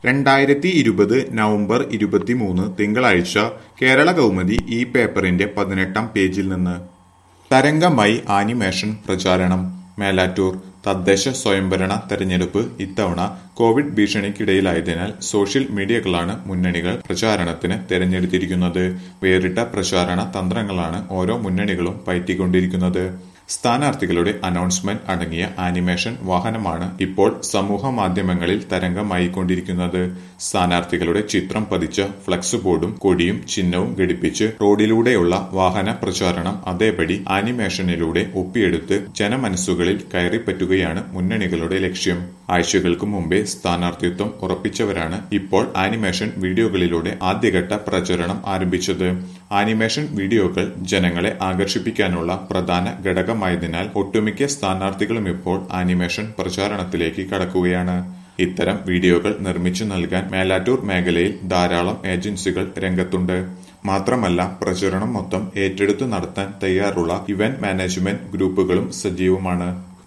രണ്ടായിരത്തി ഇരുപത് നവംബർ ഇരുപത്തിമൂന്ന് തിങ്കളാഴ്ച കേരള കൗമുദി ഈ പേപ്പറിന്റെ പതിനെട്ടാം പേജിൽ നിന്ന് തരംഗമായി ആനിമേഷൻ പ്രചാരണം മേലാറ്റൂർ തദ്ദേശ സ്വയംഭരണ തെരഞ്ഞെടുപ്പ് ഇത്തവണ കോവിഡ് ഭീഷണിക്കിടയിലായതിനാൽ സോഷ്യൽ മീഡിയകളാണ് മുന്നണികൾ പ്രചാരണത്തിന് തെരഞ്ഞെടുത്തിരിക്കുന്നത് വേറിട്ട പ്രചാരണ തന്ത്രങ്ങളാണ് ഓരോ മുന്നണികളും പയറ്റിക്കൊണ്ടിരിക്കുന്നത് സ്ഥാനാർത്ഥികളുടെ അനൗൺസ്മെന്റ് അടങ്ങിയ ആനിമേഷൻ വാഹനമാണ് ഇപ്പോൾ സമൂഹ മാധ്യമങ്ങളിൽ തരംഗമായിക്കൊണ്ടിരിക്കുന്നത് സ്ഥാനാർത്ഥികളുടെ ചിത്രം പതിച്ച ഫ്ലക്സ് ബോർഡും കൊടിയും ചിഹ്നവും ഘടിപ്പിച്ച് റോഡിലൂടെയുള്ള വാഹന പ്രചാരണം അതേപടി ആനിമേഷനിലൂടെ ഒപ്പിയെടുത്ത് ജനമനസ്സുകളിൽ കയറിപ്പറ്റുകയാണ് മുന്നണികളുടെ ലക്ഷ്യം ആഴ്ചകൾക്ക് മുമ്പേ സ്ഥാനാർത്ഥിത്വം ഉറപ്പിച്ചവരാണ് ഇപ്പോൾ ആനിമേഷൻ വീഡിയോകളിലൂടെ ആദ്യഘട്ട പ്രചരണം ആരംഭിച്ചത് ആനിമേഷൻ വീഡിയോകൾ ജനങ്ങളെ ആകർഷിപ്പിക്കാനുള്ള പ്രധാന ഘടകമായതിനാൽ ഒട്ടുമിക്ക സ്ഥാനാർത്ഥികളും ഇപ്പോൾ ആനിമേഷൻ പ്രചാരണത്തിലേക്ക് കടക്കുകയാണ് ഇത്തരം വീഡിയോകൾ നിർമ്മിച്ചു നൽകാൻ മേലാറ്റൂർ മേഖലയിൽ ധാരാളം ഏജൻസികൾ രംഗത്തുണ്ട് മാത്രമല്ല പ്രചരണം മൊത്തം ഏറ്റെടുത്തു നടത്താൻ തയ്യാറുള്ള ഇവന്റ് മാനേജ്മെന്റ് ഗ്രൂപ്പുകളും സജീവമാണ്